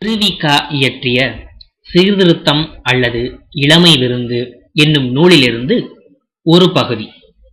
திருவிக இயற்றிய சீர்திருத்தம் அல்லது இளமை விருந்து என்னும் நூலிலிருந்து ஒரு பகுதி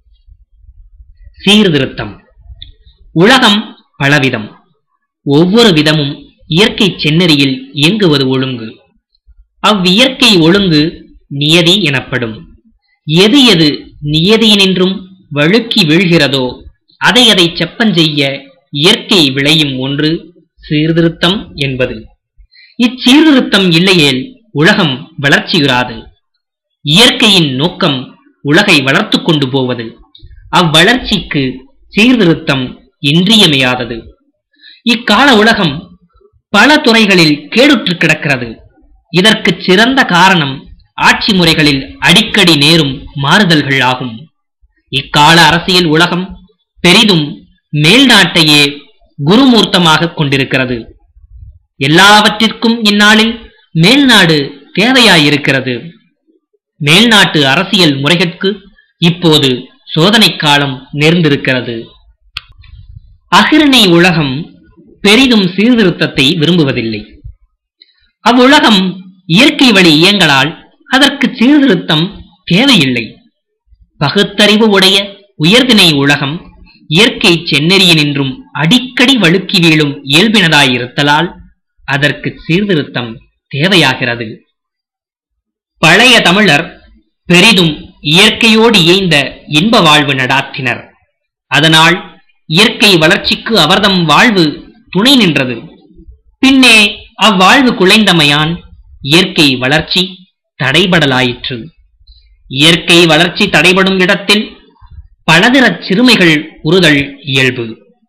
சீர்திருத்தம் உலகம் பலவிதம் ஒவ்வொரு விதமும் இயற்கை செந்நெறியில் இயங்குவது ஒழுங்கு அவ்வியற்கை ஒழுங்கு நியதி எனப்படும் எது எது நியதியினின்றும் வழுக்கி வீழ்கிறதோ அதை அதை செப்பஞ்செய்ய இயற்கை விளையும் ஒன்று சீர்திருத்தம் என்பது இச்சீர்திருத்தம் இல்லையேல் உலகம் வளர்ச்சியுறாது இயற்கையின் நோக்கம் உலகை வளர்த்துக் கொண்டு போவது அவ்வளர்ச்சிக்கு சீர்திருத்தம் இன்றியமையாதது இக்கால உலகம் பல துறைகளில் கேடுற்று கிடக்கிறது இதற்கு சிறந்த காரணம் ஆட்சி முறைகளில் அடிக்கடி நேரும் மாறுதல்கள் ஆகும் இக்கால அரசியல் உலகம் பெரிதும் மேல்நாட்டையே குருமூர்த்தமாக கொண்டிருக்கிறது எல்லாவற்றிற்கும் இந்நாளில் மேல்நாடு தேவையாயிருக்கிறது மேல்நாட்டு அரசியல் முறைகளுக்கு இப்போது சோதனை காலம் நேர்ந்திருக்கிறது அகிரணை உலகம் பெரிதும் சீர்திருத்தத்தை விரும்புவதில்லை அவ்வுலகம் இயற்கை வழி இயங்கலால் அதற்கு சீர்திருத்தம் தேவையில்லை பகுத்தறிவு உடைய உயர்தினை உலகம் இயற்கை செந்நெறியினின்றும் அடிக்கடி வழுக்கி வீழும் இயல்பினதாயிருத்தலால் அதற்கு சீர்திருத்தம் தேவையாகிறது பழைய தமிழர் பெரிதும் இயற்கையோடு இயைந்த இன்ப வாழ்வு நடாத்தினர் அதனால் இயற்கை வளர்ச்சிக்கு அவர்தம் வாழ்வு துணை நின்றது பின்னே அவ்வாழ்வு குலைந்தமையான் இயற்கை வளர்ச்சி தடைபடலாயிற்று இயற்கை வளர்ச்சி தடைபடும் இடத்தில் பலதரச் சிறுமைகள் உறுதல் இயல்பு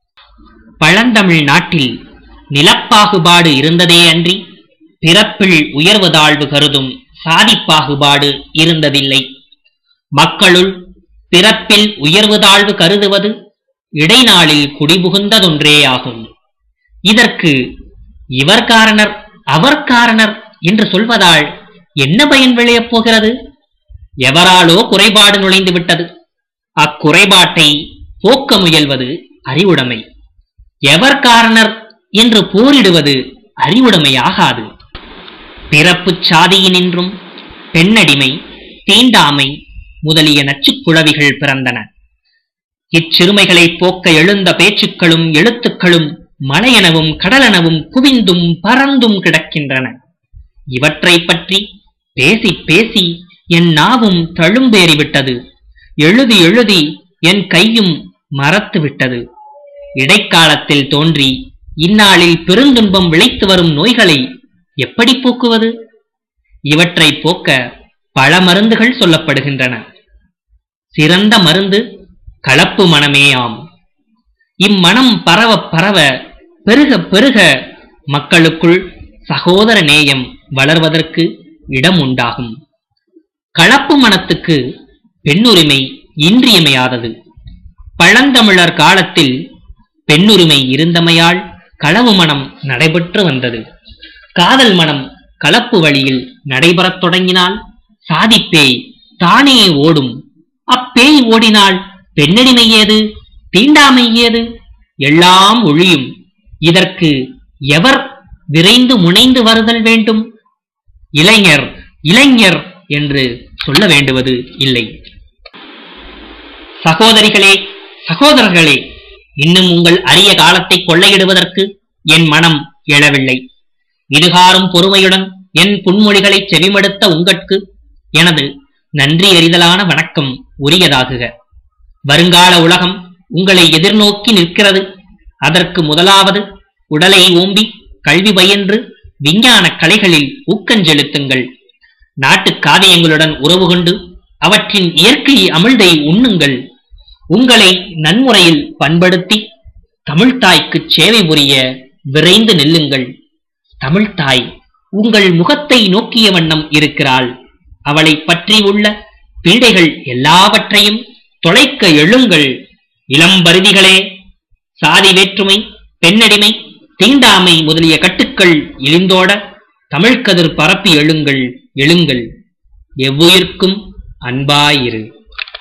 பழந்தமிழ் நாட்டில் நிலப்பாகுபாடு இருந்ததே அன்றி பிறப்பில் உயர்வு தாழ்வு கருதும் சாதிப்பாகுபாடு இருந்ததில்லை மக்களுள் பிறப்பில் உயர்வு தாழ்வு கருதுவது இடைநாளில் குடிபுகுந்ததொன்றேயாகும் இதற்கு இவர் காரணர் அவர் காரணர் என்று சொல்வதால் என்ன பயன் விளையப் போகிறது எவராலோ குறைபாடு நுழைந்து விட்டது அக்குறைபாட்டை போக்க முயல்வது அறிவுடைமை எவர் காரணர் என்று போரிடுவது அறிவுடைமையாகாது பிறப்புச் சாதியினின்றும் பெண்ணடிமை தீண்டாமை முதலிய நச்சுக் குழவிகள் பிறந்தன இச்சிறுமைகளை போக்க எழுந்த பேச்சுக்களும் எழுத்துக்களும் மலையெனவும் கடலெனவும் குவிந்தும் பறந்தும் கிடக்கின்றன இவற்றை பற்றி பேசி பேசி என் நாவும் தழும்பேறிவிட்டது எழுதி எழுதி என் கையும் மறத்து விட்டது இடைக்காலத்தில் தோன்றி இந்நாளில் பெருந்துன்பம் விளைத்து வரும் நோய்களை எப்படி போக்குவது இவற்றை போக்க பல மருந்துகள் சொல்லப்படுகின்றன சிறந்த மருந்து கலப்பு மனமேயாம் இம்மனம் பரவ பரவ பெருக பெருக மக்களுக்குள் சகோதர நேயம் வளர்வதற்கு இடம் உண்டாகும் கலப்பு மனத்துக்கு பெண்ணுரிமை இன்றியமையாதது பழந்தமிழர் காலத்தில் பெண்ணுரிமை இருந்தமையால் களவு மனம் நடைபெற்று வந்தது காதல் மனம் கலப்பு வழியில் நடைபெறத் தொடங்கினால் சாதிப்பேய் தானே ஓடும் அப்பேய் ஓடினால் பெண்ணடிமை ஏது தீண்டாமை ஏது எல்லாம் ஒழியும் இதற்கு எவர் விரைந்து முனைந்து வருதல் வேண்டும் இளைஞர் இளைஞர் என்று சொல்ல வேண்டுவது இல்லை சகோதரிகளே சகோதரர்களே இன்னும் உங்கள் அரிய காலத்தை கொள்ளையிடுவதற்கு என் மனம் எழவில்லை இதுகாரும் பொறுமையுடன் என் புன்மொழிகளை செவிமடுத்த உங்கட்கு எனது நன்றி அறிதலான வணக்கம் உரியதாகுக வருங்கால உலகம் உங்களை எதிர்நோக்கி நிற்கிறது அதற்கு முதலாவது உடலை ஓம்பி கல்வி பயின்று விஞ்ஞான கலைகளில் ஊக்கஞ்செலுத்துங்கள் நாட்டுக் காவியங்களுடன் உறவு கொண்டு அவற்றின் இயற்கை அமிழ்தை உண்ணுங்கள் உங்களை நன்முறையில் பண்படுத்தி தமிழ்த்தாய்க்குச் சேவை புரிய விரைந்து நில்லுங்கள் தமிழ்த்தாய் உங்கள் முகத்தை நோக்கிய வண்ணம் இருக்கிறாள் அவளை பற்றி உள்ள பீடைகள் எல்லாவற்றையும் தொலைக்க எழுங்கள் இளம்பருதிகளே சாதி வேற்றுமை பெண்ணடிமை தீண்டாமை முதலிய கட்டுக்கள் இழிந்தோட தமிழ்கதிர் பரப்பி எழுங்கள் எழுங்கள் எவ்வுயிர்க்கும் அன்பாயிரு